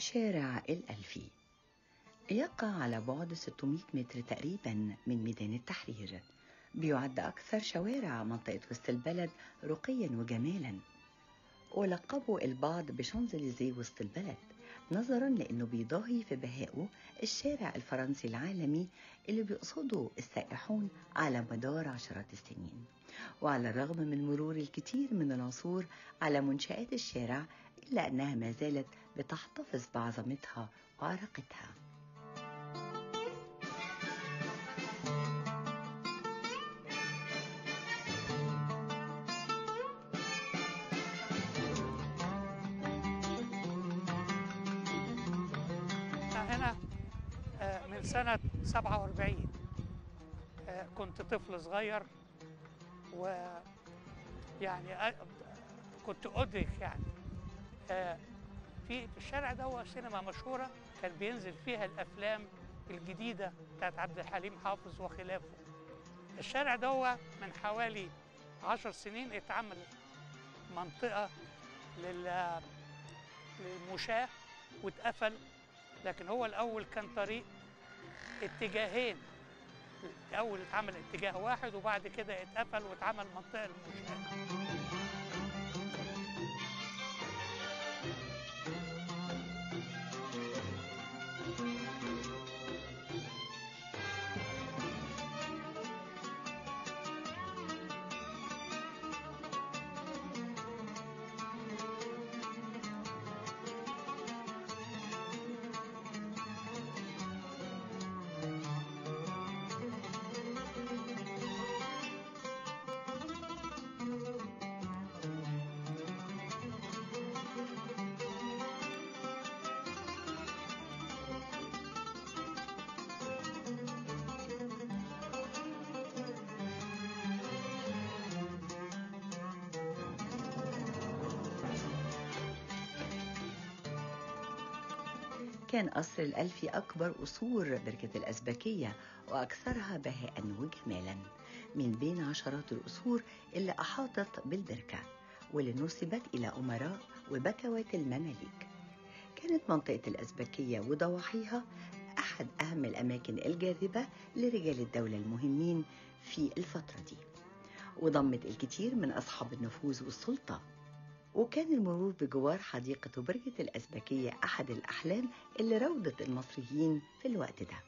شارع الألفي يقع على بعد 600 متر تقريبا من ميدان التحرير بيعد أكثر شوارع منطقة وسط البلد رقيا وجمالا ولقبوا البعض بشانزليزيه وسط البلد نظرا لأنه بيضاهي في بهائه الشارع الفرنسي العالمي اللي بيقصده السائحون على مدار عشرات السنين وعلى الرغم من مرور الكثير من العصور على منشآت الشارع إلا أنها ما زالت بتحتفظ بعظمتها وعراقتها أنا آه، من سنة 47 آه، كنت طفل صغير ويعني أ- كنت أدرك يعني آه، في في الشارع ده هو سينما مشهورة كان بينزل فيها الأفلام الجديدة بتاعت عبد الحليم حافظ وخلافه الشارع ده هو من حوالي عشر سنين اتعمل منطقة لل للمشاة واتقفل لكن هو الأول كان طريق اتجاهين الأول اتعمل اتجاه واحد وبعد كده اتقفل واتعمل منطقة للمشاة كان قصر الألفي أكبر قصور بركة الأزبكية وأكثرها بهاء وجمالا من بين عشرات القصور اللي أحاطت بالبركة واللي نسبت إلى أمراء وبكوات المماليك كانت منطقة الأزبكية وضواحيها أحد أهم الأماكن الجاذبة لرجال الدولة المهمين في الفترة دي وضمت الكثير من أصحاب النفوذ والسلطة وكان المرور بجوار حديقة برجة الأزبكية أحد الأحلام اللي روضت المصريين في الوقت ده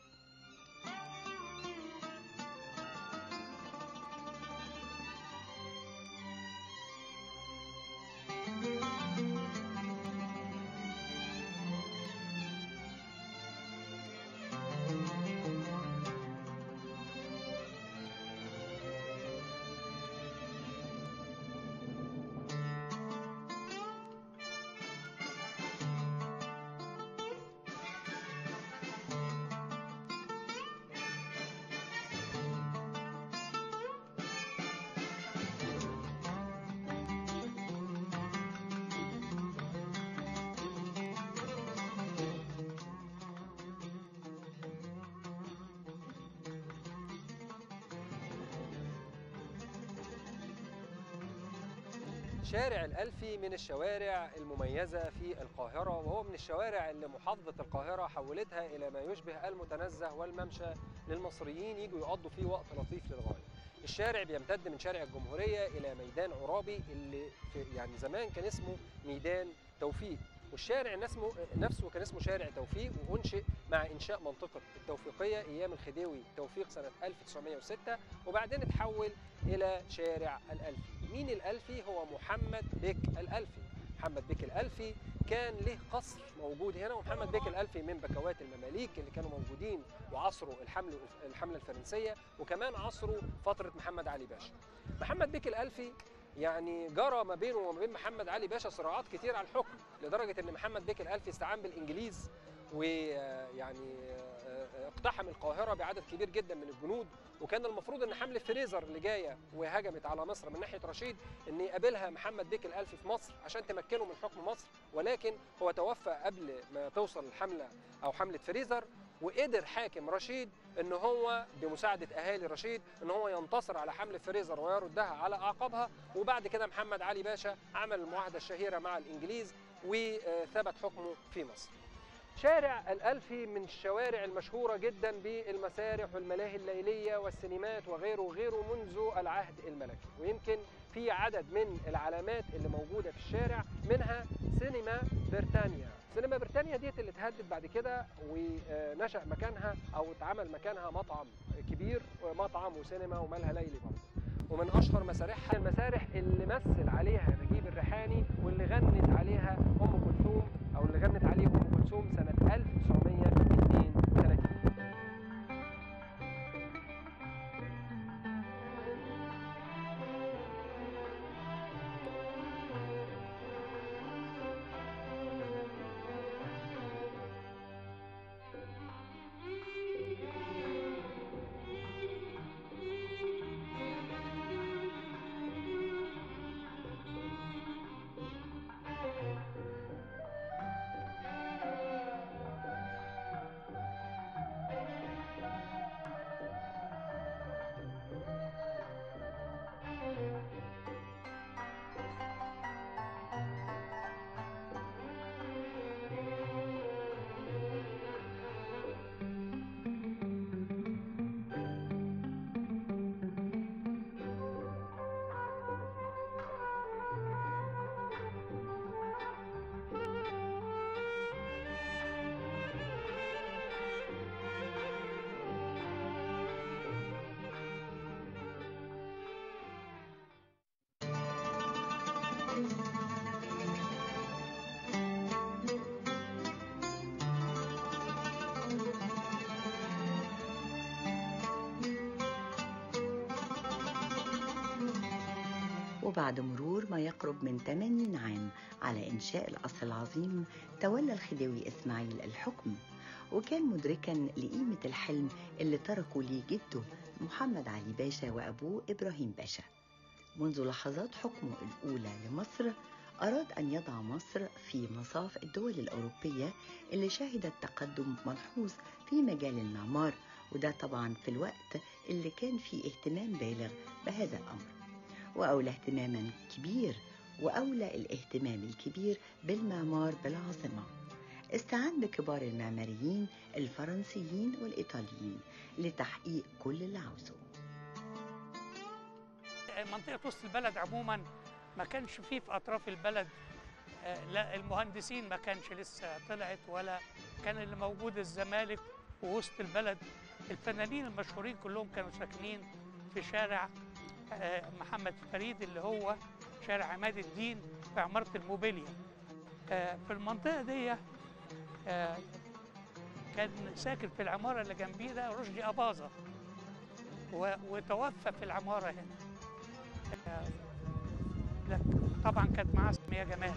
شارع الألفي من الشوارع المميزة في القاهرة وهو من الشوارع اللي محافظة القاهرة حولتها إلى ما يشبه المتنزه والممشى للمصريين يجوا يقضوا فيه وقت لطيف للغاية الشارع بيمتد من شارع الجمهورية إلى ميدان عرابي اللي في يعني زمان كان اسمه ميدان توفيق والشارع نسمه نفسه كان اسمه شارع توفيق وانشئ مع انشاء منطقه التوفيقيه ايام الخديوي توفيق سنه 1906 وبعدين اتحول الى شارع الالفي مين الالفي هو محمد بك الالفي محمد بك الالفي كان له قصر موجود هنا ومحمد بك الالفي من بكوات المماليك اللي كانوا موجودين وعصروا الحمل الحمله الفرنسيه وكمان عصروا فتره محمد علي باشا محمد بك الالفي يعني جرى ما بينه وما بين محمد علي باشا صراعات كتير على الحكم لدرجه ان محمد بك الالفي استعان بالانجليز ويعني اقتحم القاهره بعدد كبير جدا من الجنود وكان المفروض ان حمله فريزر اللي جايه وهجمت على مصر من ناحيه رشيد ان يقابلها محمد بك الالفي في مصر عشان تمكنه من حكم مصر ولكن هو توفى قبل ما توصل الحمله او حمله فريزر وقدر حاكم رشيد ان هو بمساعده اهالي رشيد ان هو ينتصر على حمله فريزر ويردها على اعقابها وبعد كده محمد علي باشا عمل المعاهده الشهيره مع الانجليز وثبت حكمه في مصر. شارع الألفي من الشوارع المشهورة جدا بالمسارح والملاهي الليلية والسينمات وغيره وغيره منذ العهد الملكي ويمكن في عدد من العلامات اللي موجودة في الشارع منها سينما بريطانيا سينما بريطانيا ديت اللي اتهدد بعد كده ونشأ مكانها أو اتعمل مكانها مطعم كبير مطعم وسينما ومالها ليلي برضه ومن اشهر مسارحها المسارح اللي مثل عليها نجيب الريحاني واللي غنت عليها ام كلثوم او اللي غنت عليه ام كلثوم سنه 1932 وبعد مرور ما يقرب من 80 عام على إنشاء القصر العظيم تولى الخديوي إسماعيل الحكم وكان مدركا لقيمة الحلم اللي تركه ليه جده محمد علي باشا وأبوه إبراهيم باشا منذ لحظات حكمه الأولى لمصر أراد أن يضع مصر في مصاف الدول الأوروبية اللي شهدت تقدم ملحوظ في مجال المعمار وده طبعا في الوقت اللي كان فيه اهتمام بالغ بهذا الأمر وأولى اهتماما كبير وأولى الاهتمام الكبير بالمعمار بالعاصمة استعان بكبار المعماريين الفرنسيين والإيطاليين لتحقيق كل اللي عاوزه منطقه وسط البلد عموما ما كانش فيه في اطراف البلد آه، لا المهندسين ما كانش لسه طلعت ولا كان اللي موجود الزمالك ووسط البلد الفنانين المشهورين كلهم كانوا ساكنين في شارع آه، محمد فريد اللي هو شارع عماد الدين في عمارة الموبيليا آه، في المنطقة دي آه، كان ساكن في العمارة اللي جنبينا رشدي أباظة و- وتوفى في العمارة هنا آه، لك طبعا كانت معاه سمية جمال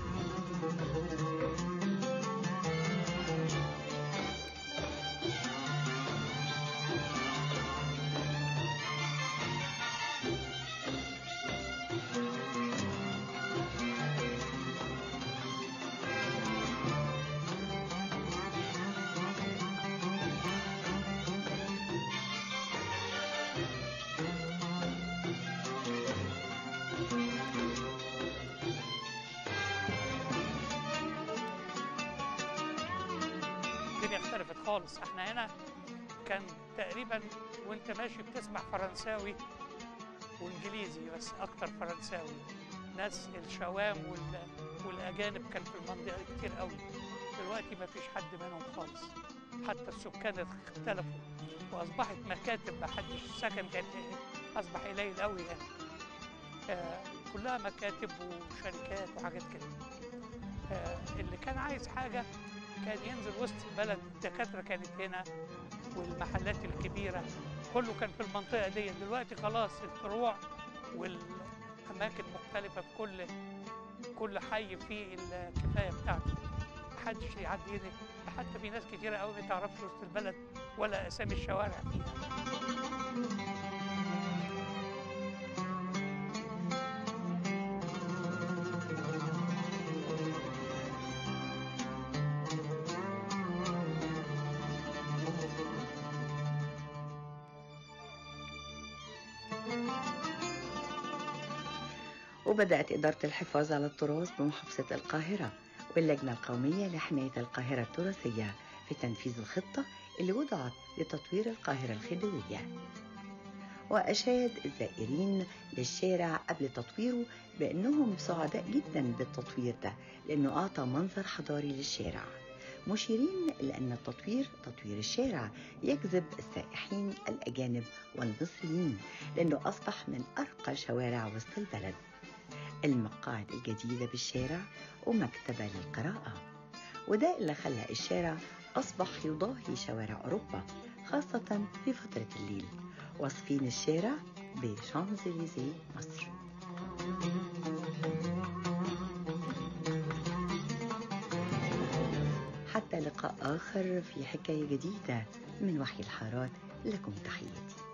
الدنيا اختلفت خالص احنا هنا كان تقريبا وانت ماشي بتسمع فرنساوي وانجليزي بس اكتر فرنساوي ناس الشوام وال... والاجانب كان في المنطقه دي كتير قوي دلوقتي ما فيش حد منهم خالص حتى السكان اختلفوا واصبحت مكاتب ما حدش سكن كان اصبح قليل قوي يعني آه كلها مكاتب وشركات وحاجات كده آه اللي كان عايز حاجه كان ينزل وسط البلد الدكاترة كانت هنا والمحلات الكبيرة كله كان في المنطقة دي دلوقتي خلاص الفروع والأماكن مختلفة في كل كل حي فيه الكفاية بتاعته محدش يعدي هنا حتى في ناس كتيرة قوي ما تعرفش وسط البلد ولا أسامي الشوارع فيها وبدأت إدارة الحفاظ على التراث بمحافظة القاهرة واللجنة القومية لحماية القاهرة التراثية في تنفيذ الخطة اللي وضعت لتطوير القاهرة الخديوية وأشاد الزائرين للشارع قبل تطويره بأنهم سعداء جدا بالتطوير ده لأنه أعطى منظر حضاري للشارع مشيرين لأن التطوير تطوير الشارع يجذب السائحين الأجانب والمصريين لأنه أصبح من أرقى شوارع وسط البلد المقاعد الجديدة بالشارع ومكتبة للقراءة وده اللي خلى الشارع أصبح يضاهي شوارع أوروبا خاصة في فترة الليل واصفين الشارع بشانزليزيه مصر حتى لقاء آخر في حكاية جديدة من وحي الحارات لكم تحياتي